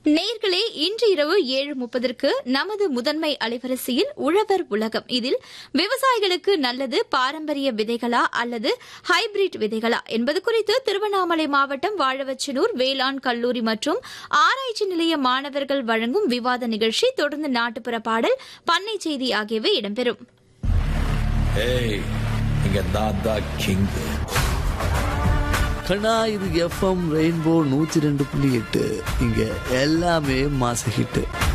நேர்களே இன்று இரவு ஏழு முப்பதற்கு நமது முதன்மை அலைவரிசையில் உழவர் உலகம் இதில் விவசாயிகளுக்கு நல்லது பாரம்பரிய விதைகளா அல்லது ஹைபிரிட் விதைகளா என்பது குறித்து திருவண்ணாமலை மாவட்டம் வாழவச்சனூர் வேளாண் கல்லூரி மற்றும் ஆராய்ச்சி நிலைய மாணவர்கள் வழங்கும் விவாத நிகழ்ச்சி தொடர்ந்து நாட்டுப்புற பாடல் பண்ணை செய்தி ஆகியவை இடம்பெறும் ஏய் இங்க நான் தான் கிங் கண்ணா இது எஃப்எம் ரெயின்போ நூத்தி ரெண்டு புள்ளி எட்டு இங்க எல்லாமே மாச ஹிட்டு